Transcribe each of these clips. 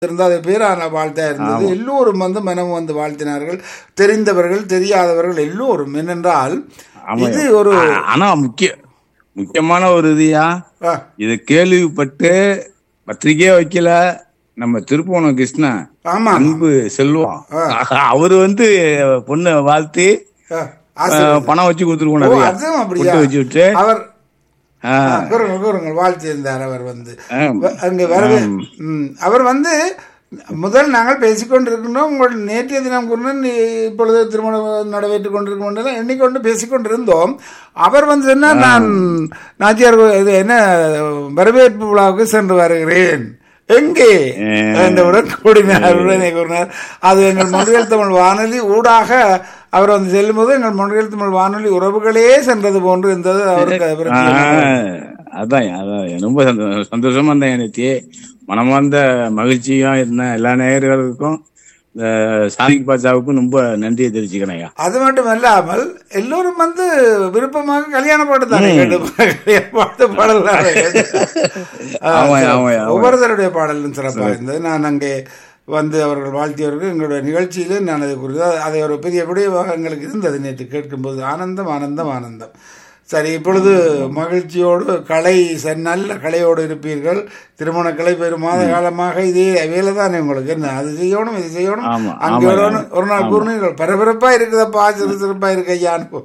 இருந்தால் அது பேரான வாழ்த்தா இருந்தது எல்லோரும் வந்து மனம் வந்து வாழ்த்தினார்கள் தெரிந்தவர்கள் தெரியாதவர்கள் எல்லோரும் என்னென்றால் ஆமா. இது ஒரு ஆ- ஆனா முக்கிய முக்கியமான ஒரு இதுயா ஆ, இத கேள்விப்பட்டு பத்திரிக்கையே வைக்கல நம்ம திருப்போணம் கிருஷ்ணன் ஆமா அன்பு செல்வம் அவரு வந்து பொண்ணு வாழ்த்தி ஆ, ஆ, ஆசீர்வாதம். பணம் வச்சு கொடுத்துட்டு ஓ, போனாரு அதுவும் அப்படியா பொட்டு வச்சு விட்டு அவர் ஆ, ஆ, கூறுங்க கூறுங்க வாழ்த்தி இருந்தார் அவர் வந்து ஆ, வ- அங்க வரவே ம், அவர் வந்து முதல் நாங்கள் பேசிக்கொண்டிருக்கின்றோம் உங்கள் நேற்றைய தினம் கூட இப்பொழுது திருமணம் நடைபெற்றுக் கொண்டிருக்கும் எண்ணிக்கொண்டு பேசிக்கொண்டிருந்தோம் அவர் வந்து சொன்னார் நான் நாச்சியார் கோ- இது என்ன வரவேற்பு விழாவுக்கு சென்று வருகிறேன் எங்கே என்றவுடன் கூடினார் உடனே கூறினார் அது எங்கள் மொழியல் தமிழ் வானொலி ஊடாக அவர் வந்து செல்லும்போது எங்கள் மொழியல் தமிழ் வானொலி உறவுகளே சென்றது போன்று இருந்தது அவருக்கு அது ஆ, பற்றி அதான் அதான் ரொம்ப சந்தோ- சந்தோஷமா இருந்தேன் எனக்கு மனமார்ந்த மகிழ்ச்சியா இருந்தேன் எல்லா நேயர்களுக்கும் இந்த சாதிக் பாட்சாவுக்கும் ரொம்ப நன்றியை தெரிவிச்சுக்கிறேன் அது மட்டும் அல்லாமல் எல்லோரும் வந்து விருப்பமாக கல்யாண பாட்டு தானே கேட்டு கல்யாண பாட்டு பாடல் தானே கேட்டு. ஆ, ஆமா, சிறப்பு. ஆமா, ஆமா. ஒவ்வொருத்தருடைய பாடலும் சிறப்பாக இருந்தது நான் அங்கே வந்து அவர்கள் வாழ்த்தியவர்கள் எங்களுடைய நிகழ்ச்சியிலே நான் அதை குறித்து அதை ஒரு பெரிய விடயமாக எங்களுக்கு இருந்தது நேற்று கேட்கும்போது ஆனந்தம் ஆனந்தம் ஆனந்தம் சரி இப்பொழுது மகிழ்ச்சியோடு கலை ச- நல்ல கலையோடு இருப்பீர்கள் திருமண கலை பெரும் மாத காலமாக இதே வேலை தானே உங்களுக்கு என்ன அது செய்யணும் இது செய்யணும் ஆமா, அங்கே ஆமா, ஒரு ஆமா. ஒரு நாள் கூறுனீர்கள் பரபரப்பா இருக்குதப்பா சிறு சிறப்பா இருக்கு ஐயான்னு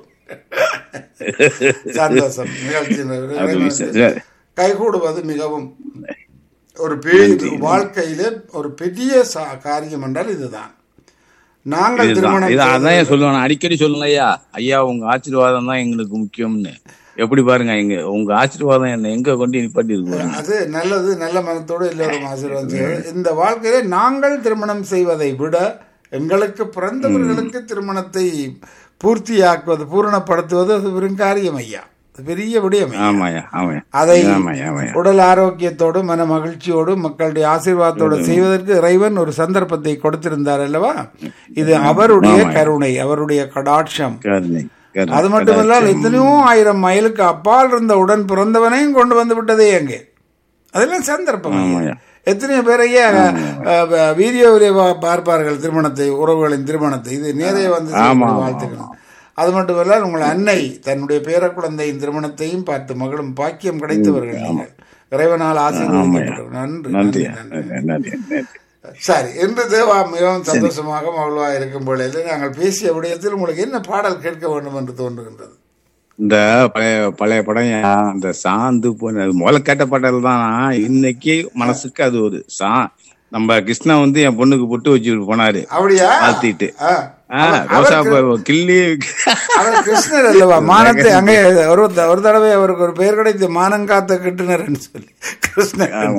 சந்தோஷம் நிகழ்ச்சி அது விஷயம். சரி. கைகூடுவது மிகவும் ஒரு பெரிய வாழ்க்கையிலே ஒரு பெரிய சா- காரியம் என்றால் இதுதான் நாங்கள் இதுதான் திருமணம் இது அதான் செய்து- ஏன் சொல்லுவேன் நான் அடிக்கடி சொல்லுங்க ஐயா ஐயா உங்க ஆசீர்வாதம் தான் எங்களுக்கு முக்கியம்னு எப்படி பாருங்க எங்க உங்க ஆசீர்வாதம் என்ன எங்க கொண்டு நிப்பாட்டி இருக்கு அது நல்லது நல்ல மனத்தோடு எல்லோரும் ஆசீர்வாதம் செய்வது இந்த வாழ்க்கையிலே நாங்கள் திருமணம் செய்வதை விட எங்களுக்கு பிறந்தவர்களுக்கு திருமணத்தை பூர்த்தியாக்குவது பூரணப்படுத்துவது அது பெரும் காரியம் ஐயா அது பெரிய விடயம் ஐயா. ஆமாயா ஆமாயா அதை ஆமாயா ஆமாயா உடல் ஆரோக்கியத்தோடு மன மகிழ்ச்சியோடு மக்களுடைய ஆசீர்வாதத்தோடு செய்வதற்கு இறைவன் ஒரு சந்தர்ப்பத்தை கொடுத்திருந்தார் அல்லவா இது அவருடைய கருணை அவருடைய கடாட்சம் கருணை கருணை. அது மட்டுமல்லால் எத்தனையோ ஆயிரம் மைலுக்கு அப்பால் இருந்த உடன் பிறந்தவனையும் கொண்டு வந்து விட்டதே அங்கே அதெல்லாம் சந்தர்ப்பம் ஐயா. ஆமாயா. எத்தனையோ பேரையே அஹ், வீடியோவிலே பா- பார்ப்பார்கள் திருமணத்தை உறவுகளின் திருமணத்தை இது நேரே வந்து ஆமா, ஆமா, வாழ்த்துக்கணும் அது மட்டுமல்ல உங்கள் அன்னை தன்னுடைய பேர குழந்தையின் திருமணத்தையும் பார்த்து மகளும் பாக்கியம் கிடைத்தவர்கள் நீங்கள் இறைவனால் ஆசீர்வதிக்கப்பட்டவர்கள் நன்றி நன்றி நன்றி, நன்றி. நன்றி நன்றி சரி இன்று தேவா மிகவும் சந்தோஷமாக மகிழ்வா இருக்கும் பொழுது நாங்கள் பேசிய விடயத்தில் உங்களுக்கு என்ன பாடல் கேட்க வேண்டும் என்று தோன்றுகின்றது இந்த பழைய பழைய படம் ஏன் அந்த சாந்து போன அது முதல்ல கேட்ட பாடல் தான் இன்னைக்கு மனசுக்கு அது ஒரு சா நம்ம கிருஷ்ணா வந்து என் பொண்ணுக்கு பொட்டு வச்சுட்டு போனாரு அப்படியா வாழ்த்திட்டு. ஆ. ஆ, ரோசா பூ கிள்ளி அவர் கிருஷ்ணர் அல்லவா மானத்தை அங்கே ஒரு ஒரு தடவை அவருக்கு ஒரு பெயர் கிடைத்து மானங்காத்த கிட்டுனர்னு சொல்லி கிருஷ்ணர் ஆமா.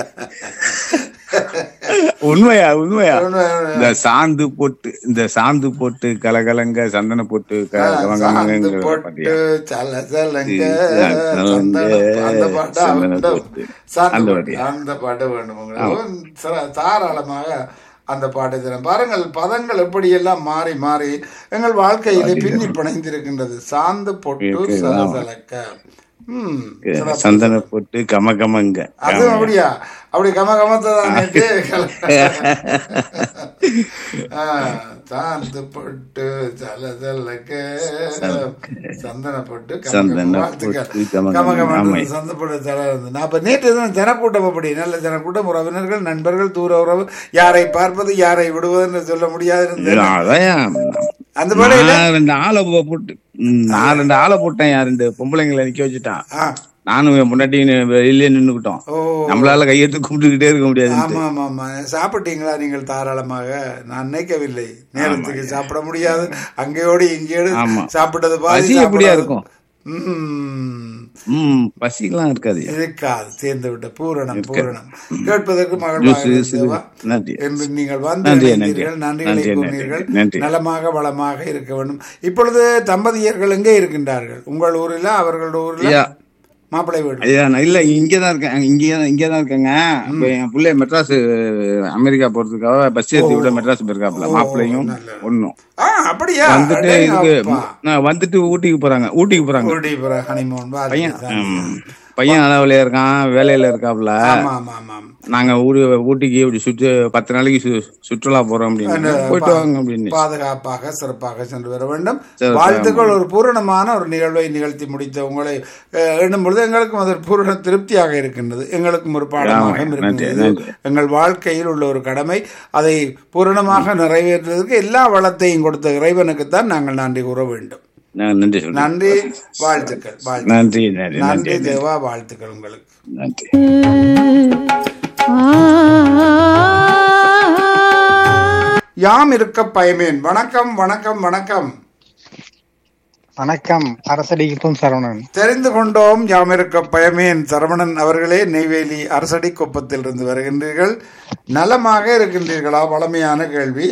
உண்மையா உண்மையா உண்மை, உண்மை. இந்த சாந்து போட்டு இந்த சாந்து போட்டு கலகலங்க சந்தன போட்டு க- சாந்து கலங்கலங்கங்கிற போட்டு பாட்டியா சல சலங்க சலங்க, சந்தனம். அந்த பாட்டா சந்தன அந்த போட்டு. சாந்து அந்த பாட்டு. பாட்டியா? அந்த பாட்டு வேண்டும் உங்களுக்கு சர- தாராளமாக அந்த பாட்டை தரும் பாருங்கள் பதங்கள் எப்படியெல்லாம் மாறி மாறி எங்கள் வாழ்க்கையிலே பின்னி பிணைந்திருக்கின்றது சாந்து பொட்டு இருக்கு, ஆமா. சலசலக்க ம் சிறப்பு. சந்தன போட்டு கம கமங்க அதுவும் அப்படியா அப்படி கம கமத்தை தான் நேற்று ஆ, சாந்து பொட்டு சல சலக்க சந்தன பொட்டு கம கம. சந்தன வாழ்த்துக்கள். பொட்டு கம கம கம. கம ஆமை. சந்த பொட்டு சல இருந்தது. நான் இப்ப நேற்று தான் ஜனக்கூட்டம் அப்படி நல்ல ஜனக்கூட்டம் உறவினர்கள் நண்பர்கள் தூர உறவு யாரை பார்ப்பது யாரை விடுவதுன்னு சொல்ல முடியாது இருந்தது. அதான் அந்த வேளையில நான் ரெண்டு ஆளை போ- போட்டு ம், நான் ரெண்டு ஆளை போட்டேன் என் ரெண்டு பொம்பளைங்களை நிக்க வச்சுட்டான் ஆ, நானும் என் முன்னாடி வெளியே நின்னுக்கிட்டோம் ஓ நம்மளால கையெடுத்து கும்பிட்டுக்கிட்டே இருக்க முடியாது ஆமா ஆமா ஆமா சாப்பிட்டீங்களா நீங்கள் தாராளமாக நான் நினைக்கவில்லை நேரத்துக்கு சாப்பிட முடியாது அங்கேயோடு இங்கேயோடு ஆமா. சாப்பிட்டது பாதி பசி எப்படியா சாப்பிடாது. இருக்கும்? ம், ம் பசிக்கெல்லாம் இருக்காது இருக்காது சேர்ந்து விட்ட பூரணம் பூரணம் கேட்பதற்கு ஜூஸ், மகிழ்வாக ஜூஸ். இருந்தவா? நன்றி. என்று நீங்கள் வந்து நன்றி, இணைந்தீர்கள் நன்றி. நன்றிகளை நன்றி, கூறினீர்கள் நன்றி, நன்றி. நலமாக வளமாக இருக்க வேண்டும் இப்பொழுது தம்பதியர்கள் எங்கே இருக்கின்றார்கள் உங்கள் ஊரில் அவர்கள் ஊரில் ஐயா மாப்பிள்ளை வீடு ஐயா நான் இல்ல இங்கதான் இருக்கேன் இங்கதான் இங்கதான் இருக்கேங்க இப்ப என் பிள்ளை மெட்ராஸ் அமெரிக்கா போறதுக்காக பஸ் ஏத்தி விட மெட்ராஸ் போயிருக்காப்ல மாப்பிள்ளையும் நல்லது. ஒண்ணும் ஆ அப்படியா வந்துட்டு இதுக்கு அடேங்கப்பா. நான் வந்துட்டு ஊட்டிக்கு போறாங்க ஊட்டிக்கு போறாங்க ஊட்டி பிற ஹனிமூன் பையன் வாழ்த்துக்கள். ம், பையன் அளவுல இருக்கான் வேலையில இருக்காப்ல ஆமா ஆமா ஆமா நாங்க ஊரு ஊட்டிக்கு இப்படி சுற்று பத்து நாளைக்கு சு- சுற்றுலா போறோம் அப்படின்னு போயிட்டு வாங்க அப்படின்னு பாதுகாப்பாக சிறப்பாக சென்று வர வேண்டும் சரி, வாழ்த்துக்கள் ஒரு பூரணமான ஒரு நிகழ்வை நிகழ்த்தி முடித்த உங்களை அஹ், எண்ணும் பொழுது எங்களுக்கும் அது ஒரு பூரண திருப்தியாக இருக்கின்றது எங்களுக்கும் ஒரு பாடமாக நன்றி, இருக்கின்றது நன்றி. எங்கள் வாழ்க்கையில் உள்ள ஒரு கடமை அதை பூரணமாக நிறைவேற்றுவதற்கு எல்லா வளத்தையும் கொடுத்த இறைவனுக்குத்தான் நாங்கள் நன்றி கூற வேண்டும் நான் நன்றி சொல்றேன் நன்றி வாழ்த்துக்கள் வாழ்த்து நன்றி நன்றி நன்றி நன்றி தேவா வாழ்த்துக்கள் உங்களுக்கு நன்றி யாம் இருக்க பயமேன் வணக்கம் வணக்கம் வணக்கம் வணக்கம் அரசடிக்கும் சரவணன் தெரிந்து கொண்டோம் யாம் இருக்க பயமேன் சரவணன் அவர்களே நெய்வேலி அரசடி குப்பத்தில் இருந்து வருகின்றீர்கள் நலமாக இருக்கின்றீர்களா வளமையான கேள்வி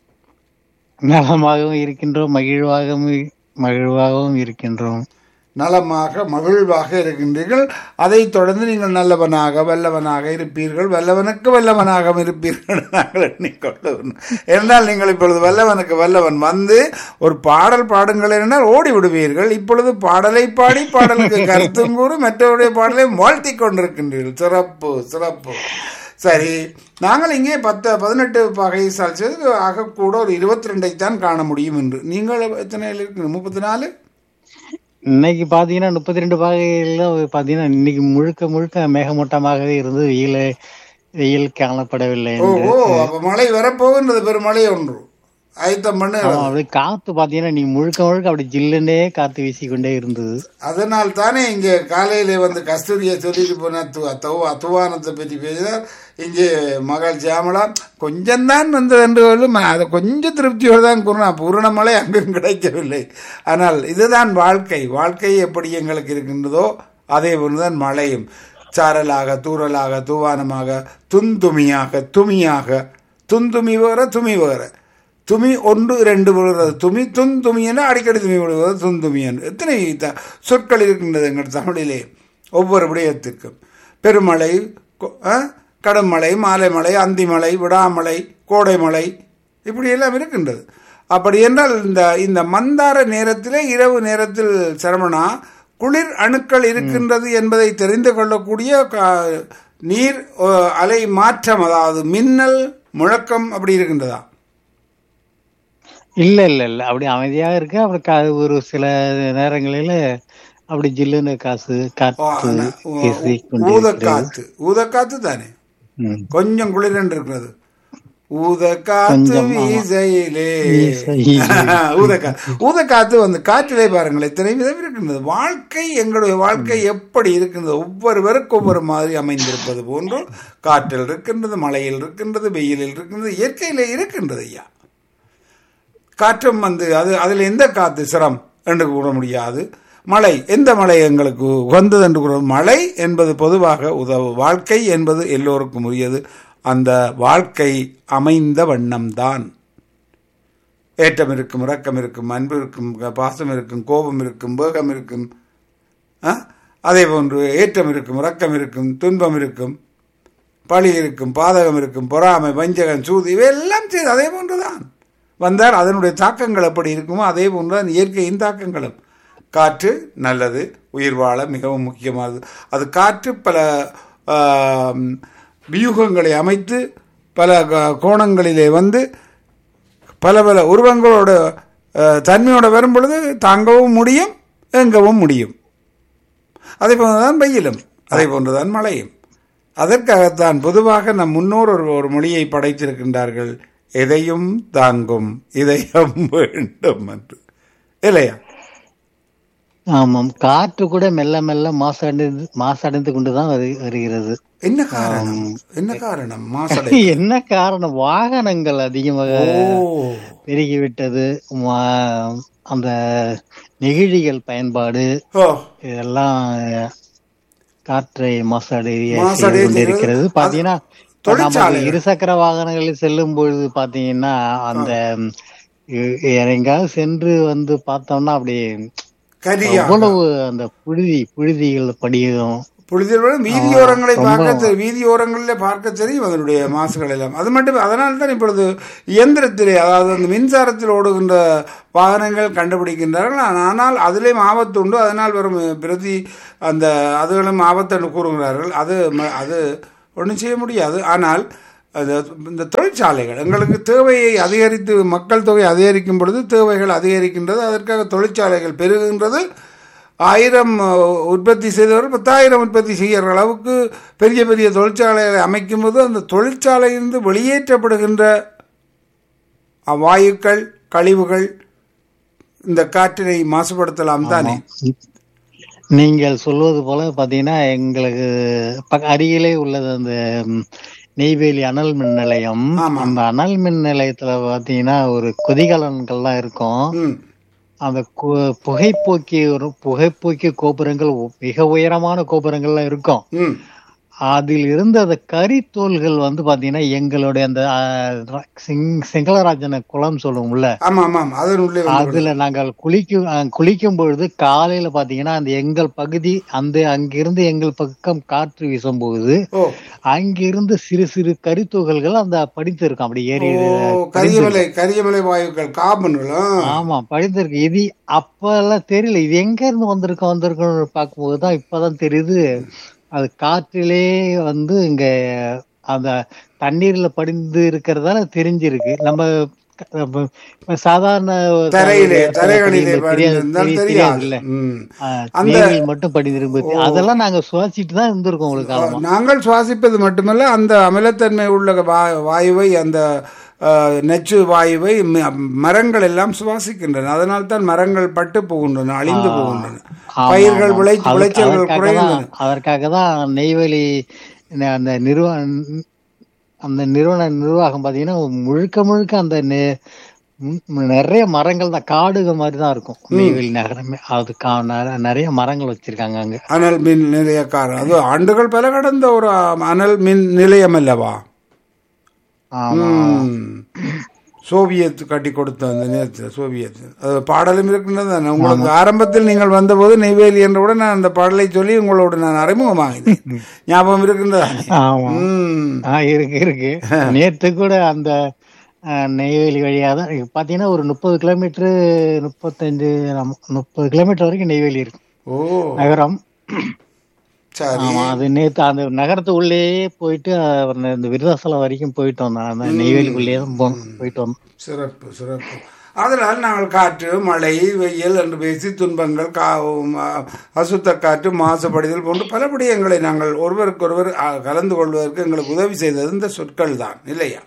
நலமாகவும் இருக்கின்றோம் மகிழ்வாகவும் மகிழ்வாகவும் இருக்கின்றோம் நலமாக மகிழ்வாக இருக்கின்றீர்கள் அதைத் தொடர்ந்து நீங்கள் நல்லவனாக வல்லவனாக இருப்பீர்கள் வல்லவனுக்கு வல்லவனாக இருப்பீர்கள் நாங்கள் எண்ணிக்கொள்ளுவோம் என்றால் நீங்கள் இப்பொழுது வல்லவனுக்கு வல்லவன் வந்து ஒரு பாடல் பாடுங்கள் என்றால் ஓடி விடுவீர்கள் இப்பொழுது பாடலை பாடி பாடலுக்கு கருத்தும் கூறி மற்றவருடைய பாடலை வாழ்த்தி கொண்டிருக்கின்றீர்கள் சிறப்பு சிறப்பு சரி நாங்கள் இங்கே பத்து பதினெட்டு வகை சால்ச்சது ஆகக்கூட ஒரு இருபத்தி ரெண்டை தான் காண முடியும் என்று நீங்கள் எத்தனை இருக்கு முப்பத்தி நாலு இன்னைக்கு பாத்தீங்கன்னா முப்பத்தி ரெண்டு பாகையில பாத்தீங்கன்னா இன்னைக்கு முழுக்க முழுக்க மேகமூட்டமாகவே இருந்து வெயில் வெயில் காணப்படவில்லை ஓ என்று ஓ அப்ப மழை வரப்போகின்றது பெருமழை ஒன்று ஆயத்தம் பண்ணு ஆமா, அப்படியே காத்து பாத்தீங்கன்னா நீ முழுக்க முழுக்க அப்படி ஜில்லுன்னே காத்து வீசிக்கொண்டே இருந்தது அதனால் தானே இங்கே காலையில வந்து கஸ்தூரியை சொல்லிட்டு போன து- தௌ- துவானத்தை பற்றி பேசினார் இங்கே மகள் ஜாமலா கொஞ்சம் தான் வந்தது என்று சொல்லும் அதை கொஞ்சம் திருப்தியோடு தான் கூறினா பூரண மழை அங்கும் கிடைக்கவில்லை ஆனால் இதுதான் வாழ்க்கை வாழ்க்கை எப்படி எங்களுக்கு இருக்கின்றதோ அதே போன்றுதான் மழையும் சாரலாக தூறலாக தூவானமாக துந்துமியாக துமியாக துந்துமி வேற துமி வேற துமி ஒன்று ரெண்டு விழுகிறது துமி துன் துமி என அடிக்கடி துமி விழுகிறது துன் துமி என்று எத்தனை த- சொற்கள் இருக்கின்றது எங்கள் தமிழிலே ஒவ்வொரு விடயத்திற்கும் பெருமழை கொ- ஆ? கடுமழை மாலை மழை அந்தி மழை விடாமழை கோடை மழை இப்படி எல்லாம் இருக்கின்றது அப்படி என்றால் இந்த இந்த மந்தார நேரத்திலே இரவு நேரத்தில் சரவணா குளிர் அணுக்கள் இருக்கின்றது என்பதை தெரிந்து கொள்ளக்கூடிய கா- நீர் ஓ, அலை மாற்றம் அதாவது மின்னல் முழக்கம் அப்படி இருக்கின்றதா இல்ல இல்ல இல்ல அப்படி அமைதியாக இருக்கு அப்புறம் கா- ஒரு சில நேரங்களில அப்படி ஜில்லுன்னு காசு ஓ, காற்று ஆனா, ஊ- வீசி கொண்டு இருக்கிறது. ஊதக்காத்து ஊதக்காத்து தானே ம். கொஞ்சம் குளிரண்டு இருக்கிறது ஊதக்காத்து கொஞ்சம், ஆமா. வீசையிலே வீசையிலே. ஊதக்காத்து ஊதக்காத்து வந்து காற்றிலே பாருங்கள் எத்தனை விதம் இருக்கின்றது வாழ்க்கை எங்களுடைய வாழ்க்கை எப்படி இருக்கின்றது ஒவ்வொருவருக்கு ஒவ்வொரு மாதிரி அமைந்திருப்பது போன்று காற்றில் இருக்கின்றது மழையில் இருக்கின்றது வெயிலில் இருக்கின்றது இயற்கையிலே இருக்கின்றது ஐயா காற்றும் வந்து அது அதில் எந்த காத்து சிரம் என்று கூற முடியாது மழை எந்த மழை எங்களுக்கு உகந்தது என்று கூற மழை என்பது பொதுவாக உதவு வாழ்க்கை என்பது எல்லோருக்கும் உரியது அந்த வாழ்க்கை அமைந்த வண்ணம்தான் ஏற்றம் இருக்கும் இரக்கம் இருக்கும் அன்பு இருக்கும் பாசம் இருக்கும் கோபம் இருக்கும் வேகம் இருக்கும் ஆ? அதே போன்று ஏற்றம் இருக்கும் இரக்கம் இருக்கும் துன்பம் இருக்கும் பழி இருக்கும் பாதகம் இருக்கும் பொறாமை வஞ்சகம் சூது இவையெல்லாம் செய்து அதே போன்றுதான் வந்தால் அதனுடைய தாக்கங்கள் எப்படி இருக்குமோ அதே போன்றுதான் இயற்கையின் தாக்கங்களும் காற்று நல்லது உயிர் வாழ மிகவும் முக்கியமானது அது காற்று பல ஆம், வியூகங்களை அமைத்து பல க- கோணங்களிலே வந்து பல பல உருவங்களோட அஹ், தன்மையோட வரும் பொழுது தாங்கவும் முடியும் எங்கவும் முடியும் அதே போன்றுதான் வெயிலும் அதே போன்றுதான் மழையும் அதற்காகத்தான் பொதுவாக நம் முன்னோர் ஒரு ஒரு மொழியை படைத்திருக்கின்றார்கள் எதையும் தாங்கும் இதயம் வேண்டும் என்று இல்லையா ஆமாம் காற்று கூட மெல்ல மெல்ல மாசடைந்து மாசடைந்து கொண்டுதான் வரு- வருகிறது என்ன காரணம் என்ன காரணம் மாசடை என்ன காரணம் வாகனங்கள் அதிகமாக ஓ பெருகிவிட்டது மா- அந்த நெகிழிகள் பயன்பாடு ஓ இதெல்லாம் காற்றை மாசடைய மாசடைய கொண்டிருக்கிறது செய்கிறது. பாத்தீங்கன்னா இப்ப நம்ம தொழிற்சாலைகள். இருசக்கர வாகனங்களில் செல்லும் பொழுது பாத்தீங்கன்னா அந்த எ- எங்கேயாவது சென்று வந்து பார்த்தோம்னா அப்படியே கரியா அவ்வளவு அந்த புழுதி புழுதிகள் படியும் புழுதிகளுடன் வீதியோரங்களை பார்க்க தெரி- வீதியோரங்களில் பார்க்க தெரியும் அதனுடைய மாசுகள் எல்லாம் அது மட்டும் அதனால தான் இப்பொழுது இயந்திரத்திலே அதாவது அந்த மின்சாரத்தில் ஓடுகின்ற வாகனங்கள் கண்டுபிடிக்கின்றார்கள் ஆனால் அதிலேயும் ஆபத்து உண்டு அதனால் வரும் பிரதி அந்த அதுகளும் ஆபத்து என்று கூறுகிறார்கள் அது ம- அது ஒன்றும் செய்ய முடியாது ஆனால் அது இந்த தொழிற்சாலைகள் எங்களுக்கு தேவையை அதிகரித்து மக்கள் தொகை அதிகரிக்கும் பொழுது தேவைகள் அதிகரிக்கின்றது அதற்காக தொழிற்சாலைகள் பெருகுகின்றது ஆயிரம் அஹ், உற்பத்தி செய்தவர் பத்தாயிரம் உற்பத்தி செய்கிற அளவுக்கு பெரிய பெரிய தொழிற்சாலைகளை அமைக்கும் போது அந்த தொழிற்சாலையிலிருந்து வெளியேற்றப்படுகின்ற வாயுக்கள் கழிவுகள் இந்த காற்றினை மாசுபடுத்தலாம் தானே நீங்கள் சொல்வது போல பாத்தீங்கன்னா எங்களுக்கு பக்க- அருகிலே உள்ளது அந்த ம், நெய்வேலி அனல் மின் நிலையம் ஆமா. அந்த அனல் மின் நிலையத்துல பாத்தீங்கன்னா ஒரு கொதிகலன்கள்லாம் இருக்கும் ம் அந்த கு- புகைப்போக்கி ஒரு புகைப்போக்கி கோபுரங்கள் உ- மிக உயரமான கோபுரங்கள்லாம் இருக்கும் ம் அதில் இருந்த அந்த கரித்தோல்கள் வந்து பாத்தீங்கன்னா எங்களுடைய அந்த ஆ, ர- சிங்- சிங்களராஜன குளம் சொல்லுவோம்ல ஆமா ஆமாம் அதன் உள்ளே வந்து அதுல நாங்கள் குளிக்கும் அஹ், குளிக்கும் பொழுது காலையில பாத்தீங்கன்னா அந்த எங்கள் பகுதி அந்த அங்கிருந்து எங்கள் பக்கம் காற்று வீசும்போது ஓ அங்கிருந்து சிறு சிறு கரித்துகள்கள் அந்த படித்து இருக்கும் அப்படி ஏறி ஓ கரியமலை கரியமலை வாயுக்கள் கார்பன்களும் ஆமா படித்திருக்கு இது அப்ப எல்லாம் தெரியல இது எங்க இருந்து வந்திருக்கோம் வந்திருக்கோம்னு பார்க்கும்போது தான் இப்பதான் தெரியுது அது காற்றிலே வந்து இங்க அந்த தண்ணீர்ல படிந்து இருக்கிறதால தெரிஞ்சிருக்கு நம்ம க- அப்ப- இப்ப சாதாரண தரையிலே தெரியாது, தரைகளிலே தெரியாது, படிந்திருந்தால் தெரிய- தெரியாது தெரியாதுல்ல ம். ஆஹ், அந்த- நீரில் மட்டும் படிந்திருக்கு அதெல்லாம் நாங்க சுவாசிட்டு தான் இருந்திருக்கோம் உங்களுக்கு காலமா நாங்கள் சுவாசிப்பது மட்டுமல்ல அந்த அமிலத்தன்மை உள்ள வா- வாயுவை அந்த அஹ், நச்சு வாயுவை ம- மரங்கள் எல்லாம் சுவாசிக்கின்றன அதனால் தான் மரங்கள் பட்டு போகின்றன அழிந்து போகின்றன ஆமா, பயிர்கள் ஆமா. விளை அதுக்கு- விளைச்சல்கள் அதற்காக குறைகின்றன தான் அதற்காக தான் நெய்வேலி ந- அந்த நிறுவ அந்த நிறுவன நிர்வாகம் பாத்தீங்கன்னா முழுக்க முழுக்க அந்த நெ- ம், நிறைய மரங்கள் தான் காடுகள் மாதிரி தான் இருக்கும் நெய்வேலி நகரமே அதுக்கு நெ- நிறைய மரங்கள் வச்சிருக்காங்க அங்க அனல் மின் நிலையக்காரர் அது ஆண்டுகள் பல கடந்த ஒரு அஹ், அனல் மின் நிலையம் அல்லவா ஆமா ம். சோவியத் கட்டி கொடுத்த அந்த நேரத்தில் சோவியத் அது பாடலும் இருக்கின்றது தானே. உங்களுக்கு ஆரம்பத்தில் நீங்கள் வந்தபோது நெய்வேலி என்றவுடன் நான் அந்த பாடலை சொல்லி உங்களோடு நான் அறிமுகமாகினேன் ஞாபகம் இருக்கின்றதா ஆமா ம் ஆ, இருக்கு இருக்கு நேத்து கூட அந்த அஹ், நெய்வேலி வழியா தான் இங்க பாத்தீங்கன்னா ஒரு முப்பது கிலோமீட்டர் முப்பத்தஞ்சு ஆமா, முப்பது கிலோமீட்டர் வரைக்கும் நெய்வேலி இருக்கு ஓ நகரம் சரி ஆமா அது நேத்து அந்த நகரத்து உள்ளேயே போயிட்டு அவர் இந்த விருதாசலம் வரைக்கும் போயிட்டு வந்தோம் அந்த நெய்வேலிக்குள்ளேயே தான் போனோம் போயிட்டு வந்தோம் சிறப்பு சிறப்பு அதனால் நாங்கள் காற்று மழை வெயில் என்று பேசி துன்பங்கள் கா ம- அசுத்த காற்று மாசுபடுதல் போன்று பல விடயங்களை நாங்கள் ஒருவருக்கொருவர் அ, கலந்து கொள்வதற்கு எங்களுக்கு உதவி செய்தது இந்த சொற்கள் தான் இல்லையா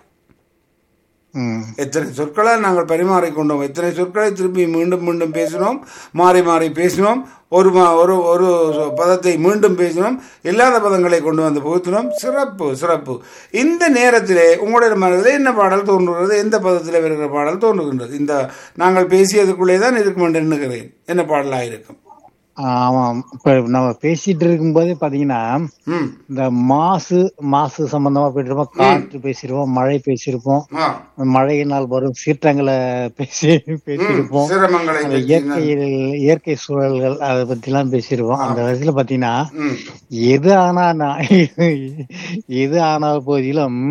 ம். எத்தனை சொற்களை நாங்கள் பரிமாறிக்கொண்டோம் எத்தனை சொற்களை திருப்பி மீண்டும் மீண்டும் பேசினோம் மாறி மாறி பேசினோம் ஒரு மா- ஒரு ஒரு பதத்தை மீண்டும் பேசினோம் இல்லாத பதங்களை கொண்டு வந்து புகுத்தினோம் சிறப்பு சிறப்பு இந்த நேரத்திலே உங்களுடைய மனதில் என்ன பாடல் தோன்றுகிறது எந்த பதத்தில் வருகிற பாடல் தோன்றுகின்றது இந்த நாங்கள் பேசியதுக்குள்ளே தான் இருக்கும் என்று எண்ணுகிறேன் என்ன பாடலாக இருக்கும் ஆமாம் இப்ப நம்ம பேசிட்டு இருக்கும்போதே பாத்தீங்கன்னா ம் இந்த மாசு மாசு சம்பந்தமா போயிட்டு இருப்போம் காற்று பேசியிருப்போம் மழை பேசியிருப்போம் ஆ மழையினால் வரும் சீற்றங்களை பேசி பேசியிருப்போம் சிரமங்களை அந்த பற்றி இயற்கையில் இயற்கை சூழல்கள் அதை பத்தி எல்லாம் பேசியிருப்போம் அந்த வயசுல பாத்தீங்கன்னா ம் எது ஆனா நான் எது ஆன போதிலும்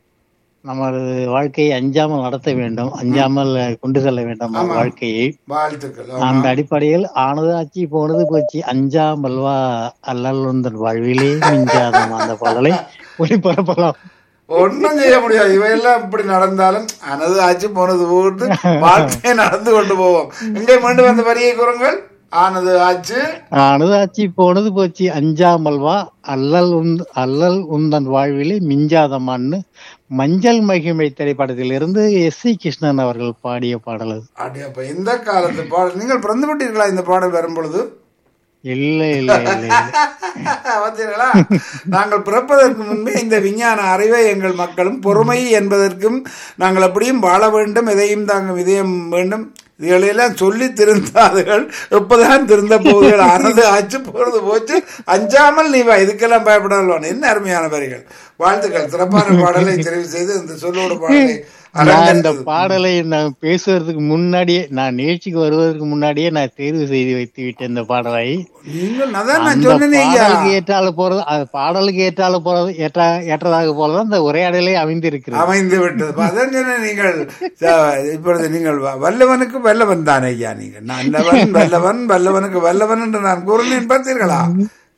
நமது வாழ்க்கையை அஞ்சாமல் நடத்த வேண்டும் அஞ்சாமல் கொண்டு செல்ல வேண்டும் நம்ம வாழ்க்கையை வாழ்த்துக்கள் ஆமா. அந்த அடிப்படையில் ஆனது ஆச்சு போனது போச்சு அஞ்சாமல் வா அல்லல் உந்தன் வாழ்விலே மிஞ்சாதம் அந்த பாடலை ஒளிபரப்பலாம் ஒண்ணும் செய்ய முடியாது இவையெல்லாம் இப்படி நடந்தாலும் அனது ஆச்சு போனது போட்டு வாழ்க்கையை நடந்து கொண்டு போவோம் எங்கே மீண்டும் அந்த வரியை கூறுங்கள் ஆனது ஆச்சு ஆனது ஆச்சு போனது போச்சு அஞ்சாமல் வா அல்லல் உந்த அல்லல் உந்தன் வாழ்விலே மிஞ்சாதமான்னு மஞ்சள் மகிமை திரைப்படத்திலிருந்து எஸ் சி கிருஷ்ணன் அவர்கள் பாடிய பாடல் அது அப்படி அப்ப எந்த காலத்து பாடல் நீங்கள் பிறந்து விட்டீர்களா இந்த பாடல் வரும் பொழுது இல்ல இல்ல இல்ல இல்ல பார்த்தீர்களா நாங்கள் பிறப்பதற்கு முன்பே இந்த விஞ்ஞான அறிவை எங்கள் மக்களும் பொறுமை என்பதற்கும் நாங்கள் அப்படியும் வாழ வேண்டும் எதையும் தாங்க இதயம் வேண்டும் இதுகளெல்லாம் சொல்லி திருந்தாதுகள் எப்பதான் திருந்த போகுதுகள் அறது ஆச்சு போறது போச்சு அஞ்சாமல் நீ வா இதுக்கெல்லாம் பயப்படலாம் என்ன அருமையான வரிகள் வாழ்த்துக்கள் சிறப்பான பாடலை தெரிவு செய்து இந்த சொல்லோடு பாடலை நான் இந்த அலங்கரித்தது. பாடலை நான் பேசுவதற்கு முன்னாடியே நான் நிகழ்ச்சிக்கு வருவதற்கு முன்னாடியே நான் தேர்வு செய்து வைத்து விட்டேன் இந்த பாடலை நீங்கள் அதான் நான் அந்த சொன்னேன் ஐயா பாடலுக்கு ஏற்றால போறது அது பாடலுக்கு ஏற்றால போறது ஏற்ற ஏற்றதாக போலதான் இந்த உரையாடலே அமைந்திருக்கிறது அமைந்து விட்டது அதான் சொன்னேன் நீங்கள் ச- இப்பொழுது நீங்கள் வ- வல்லவனுக்கு வல்லவன் தானே ஐயா நீங்கள் நல்லவன் வல்லவன் வல்லவனுக்கு வல்லவன் என்று நான் கூறினேன் பார்த்தீர்களா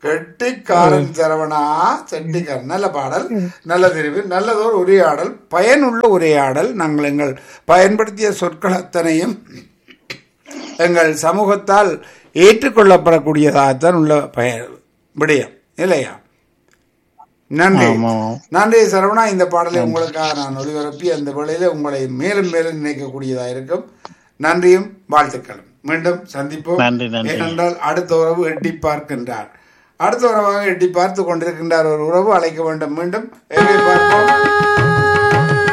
கெட்டிக்காரன் சரவணா செட்டிக்காரன் நல்ல பாடல் நல்ல தெரிவு நல்லதோர் உரையாடல் பயனுள்ள உரையாடல் நாங்கள் எங்கள் பயன்படுத்திய சொற்கள் அத்தனையும் எங்கள் சமூகத்தால் ஏற்றுக்கொள்ளப்படக்கூடியதாகத்தான் உள்ள பய விடயம் இல்லையா நன்றி ஆமா. நன்றி சரவணா இந்த பாடலை உங்களுக்காக நான் ஒளிபரப்பி அந்த வேளையில உங்களை மேலும் மேலும் நினைக்கக்கூடியதாக இருக்கும் நன்றியும் வாழ்த்துக்களும் மீண்டும் சந்திப்போம் நன்றி, நன்றி. ஏனென்றால் அடுத்த உறவு எட்டி பார்க்கின்றார் அடுத்த உறவாக எட்டி பார்த்து கொண்டிருக்கின்றார் ஒரு உறவு அழைக்க வேண்டும் மீண்டும் எங்கே பார்ப்போம்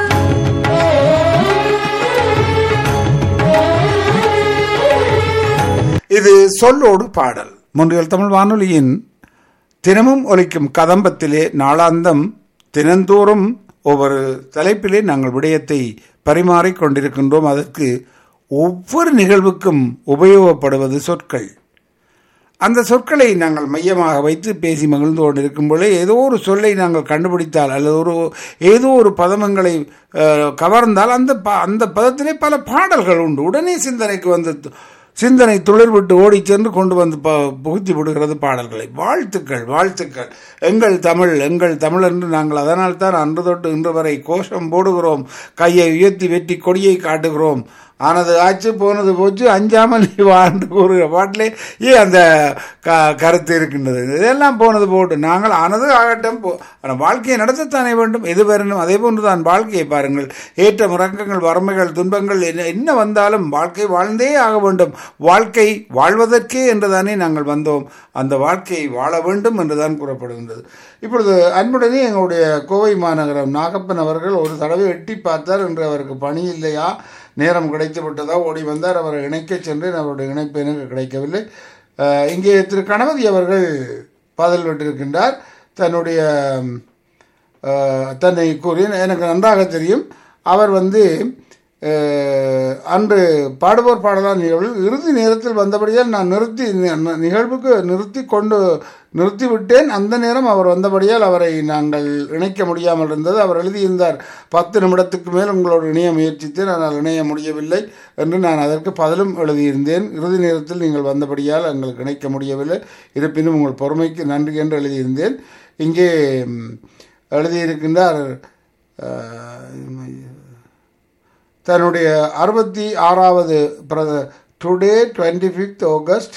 இது சொல்லோடு பாடல் முன்றியல் தமிழ் வானொலியின் தினமும் ஒலிக்கும் கதம்பத்திலே நாளாந்தம் தினந்தோறும் ஒவ்வொரு தலைப்பிலே நாங்கள் விடயத்தை பரிமாறிக் கொண்டிருக்கின்றோம் அதற்கு ஒவ்வொரு நிகழ்வுக்கும் உபயோகப்படுவது சொற்கள் அந்த சொற்களை நாங்கள் மையமாக வைத்து பேசி மகிழ்ந்து கொண்டிருக்கும் பொழுது ஏதோ ஒரு சொல்லை நாங்கள் கண்டுபிடித்தால் அல்லது ஒரு ஏதோ ஒரு பதமங்களை அஹ், கவர்ந்தால் அந்த ப அந்த பதத்திலே பல பாடல்கள் உண்டு உடனே சிந்தனைக்கு வந்து து- சிந்தனை துளிர் விட்டு ஓடி சென்று கொண்டு வந்து ப புகுத்தி விடுகிறது பாடல்களை வாழ்த்துக்கள் வாழ்த்துக்கள் எங்கள் தமிழ் எங்கள் தமிழ் என்று நாங்கள் அதனால் தான் அன்று தொட்டு இன்று வரை கோஷம் போடுகிறோம் கையை உயர்த்தி வெட்டி கொடியை காட்டுகிறோம் ஆனது ஆச்சு போனது போச்சு அஞ்சாமல் நீ வாழ்ந்து கூறுகிற பாட்டிலே ஏன் அந்த க கருத்து இருக்கின்றது இதெல்லாம் போனது போட்டு நாங்கள் ஆனது ஆகட்டும் போ ஆனால் வாழ்க்கையை நடத்தத்தானே வேண்டும் எது வரணும் அதே போன்று தான் வாழ்க்கையை பாருங்கள் ஏற்ற முறக்கங்கள் வறுமைகள் துன்பங்கள் என்ன என்ன வந்தாலும் வாழ்க்கை வாழ்ந்தே ஆக வேண்டும் வாழ்க்கை வாழ்வதற்கே என்றுதானே நாங்கள் வந்தோம் அந்த வாழ்க்கையை வாழ வேண்டும் என்றுதான் கூறப்படுகின்றது இப்பொழுது அன்புடனே எங்களுடைய கோவை மாநகரம் நாகப்பன் அவர்கள் ஒரு தடவை எட்டி பார்த்தார் என்று அவருக்கு பணி இல்லையா நேரம் கிடைத்து விட்டதா ஓடி வந்தார் அவரை இணைக்கச் சென்றேன் அவருடைய இணைப்பு எனக்கு கிடைக்கவில்லை அஹ், இங்கே திரு கணபதி அவர்கள் பதில் விட்டிருக்கின்றார் தன்னுடைய அஹ், தன்னை கூறி எனக்கு நன்றாக தெரியும் அவர் வந்து அஹ், அன்று பாடுவோர் பாடலாம் நிகழ்வில் இறுதி நேரத்தில் வந்தபடியால் நான் நிறுத்தி நி- நிகழ்வுக்கு நிறுத்தி கொண்டு நிறுத்தி விட்டேன் அந்த நேரம் அவர் வந்தபடியால் அவரை நாங்கள் இணைக்க முடியாமல் இருந்தது அவர் எழுதியிருந்தார் பத்து நிமிடத்துக்கு மேல் உங்களோடு இணைய முயற்சித்தேன் ஆனால் இணைய முடியவில்லை என்று நான் அதற்கு பதிலும் எழுதியிருந்தேன் இறுதி நேரத்தில் நீங்கள் வந்தபடியால் எங்களுக்கு இணைக்க முடியவில்லை இருப்பினும் உங்கள் பொறுமைக்கு நன்றி என்று எழுதியிருந்தேன் இங்கே ம், எழுதியிருக்கின்றார் அஹ், தன்னுடைய அறுபத்தி ஆறாவது today twenty fifth August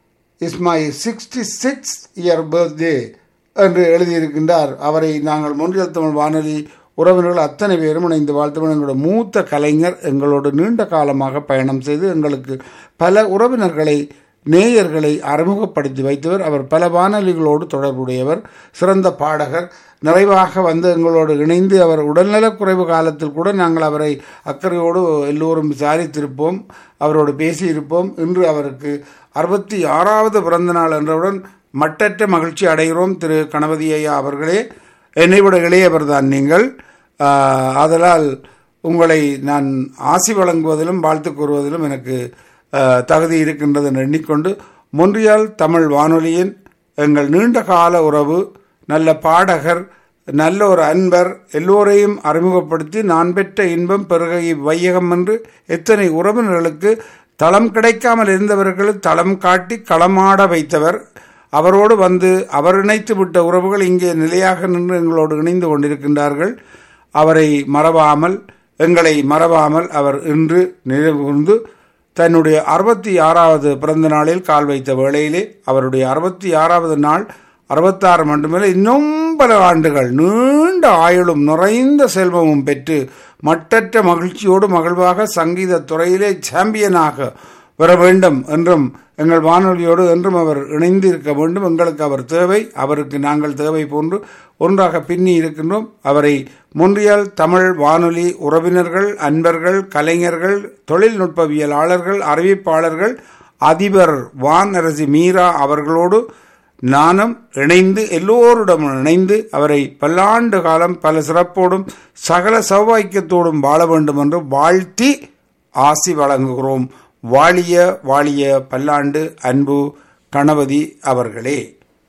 is my sixty six year birthday என்று எழுதியிருக்கின்றார் அவரை நாங்கள் முன்றியல் தமிழ் வானொலி உறவினர்கள் அத்தனை பேரும் இணைந்து வாழ்த்துவோம் எங்களுடைய மூத்த கலைஞர் எங்களோடு நீண்ட காலமாக பயணம் செய்து எங்களுக்கு பல உறவினர்களை நேயர்களை அறிமுகப்படுத்தி வைத்தவர் அவர் பல வானொலிகளோடு தொடர்புடையவர் சிறந்த பாடகர் நிறைவாக வந்து எங்களோடு இணைந்து அவர் உடல்நலக்குறைவு காலத்தில் கூட நாங்கள் அவரை அக்கறையோடு எல்லோரும் விசாரித்திருப்போம் அவரோடு பேசியிருப்போம் இன்று அவருக்கு அறுபத்தி ஆறாவது பிறந்த நாள் என்றவுடன் மட்டற்ற மகிழ்ச்சி அடைகிறோம் திரு கணபதி ஐயா அவர்களே என்னை விட இளையவர் தான் நீங்கள் ஆஹ், ஆதலால் உங்களை நான் ஆசி வழங்குவதிலும் வாழ்த்து கூறுவதிலும் எனக்கு ஆஹ், தகுதி இருக்கின்றது என்று எண்ணிக்கொண்டு மொன்றியால் தமிழ் வானொலியின் எங்கள் நீண்ட கால உறவு நல்ல பாடகர் நல்ல ஒரு அன்பர் எல்லோரையும் அறிமுகப்படுத்தி நான் பெற்ற இன்பம் பெருகை வையகம் என்று எத்தனை உறவினர்களுக்கு தளம் கிடைக்காமல் இருந்தவர்கள் தளம் காட்டி களமாட வைத்தவர் அவரோடு வந்து அவர் இணைத்து விட்ட உறவுகள் இங்கே நிலையாக நின்று எங்களோடு இணைந்து கொண்டிருக்கின்றார்கள் அவரை மறவாமல் எங்களை மறவாமல் அவர் இன்று நினைவுகூர்ந்து தன்னுடைய அறுபத்தி ஆறாவது பிறந்த நாளில் கால் வைத்த வேளையிலே அவருடைய அறுபத்தி ஆறாவது நாள் அறுபத்தாறு மட்டுமல்ல இன்னும் பல ஆண்டுகள் நீண்ட ஆயுளும் நிறைந்த செல்வமும் பெற்று மட்டற்ற மகிழ்ச்சியோடு மகிழ்வாக சங்கீத துறையிலே சாம்பியனாக வர வேண்டும் என்றும் எங்கள் வானொலியோடு என்றும் அவர் இணைந்து இருக்க வேண்டும் எங்களுக்கு அவர் தேவை அவருக்கு நாங்கள் தேவை போன்று ஒன்றாக பின்னி இருக்கின்றோம் அவரை முன்றியல் தமிழ் வானொலி உறவினர்கள் அன்பர்கள் கலைஞர்கள் தொழில்நுட்பவியலாளர்கள் அறிவிப்பாளர்கள் அதிபர் வான் அரசி மீரா அவர்களோடு நானும் இணைந்து எல்லோருடனும் இணைந்து அவரை பல்லாண்டு காலம் பல சிறப்போடும் சகல சௌபாக்கியத்தோடும் வாழ வேண்டும் என்று வாழ்த்தி ஆசி வழங்குகிறோம் வாழிய வாழிய பல்லாண்டு அன்பு கணபதி அவர்களே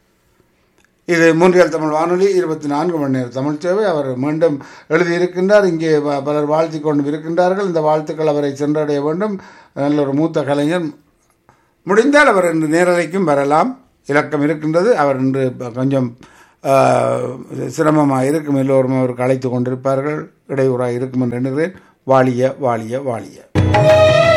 இது மூன்றியல் தமிழ் வானொலி இருபத்தி நான்கு மணி நேரம் தமிழ் சேவை அவர் மீண்டும் எழுதியிருக்கின்றார் இங்கே ப- பலர் வாழ்த்தி கொண்டு இருக்கின்றார்கள் இந்த வாழ்த்துக்கள் அவரை சென்றடைய வேண்டும் நல்ல ஒரு மூத்த கலைஞர் முடிந்தால் அவர் இன்று நேரலைக்கும் வரலாம் இலக்கம் இருக்கின்றது அவர் இன்று ப- கொஞ்சம் சிரமமாக இருக்கும் எல்லோரும் அவருக்கு அழைத்து கொண்டிருப்பார்கள் இடையூறாக இருக்கும் என்று எண்ணுகிறேன் வாழிய வாழிய வாழிய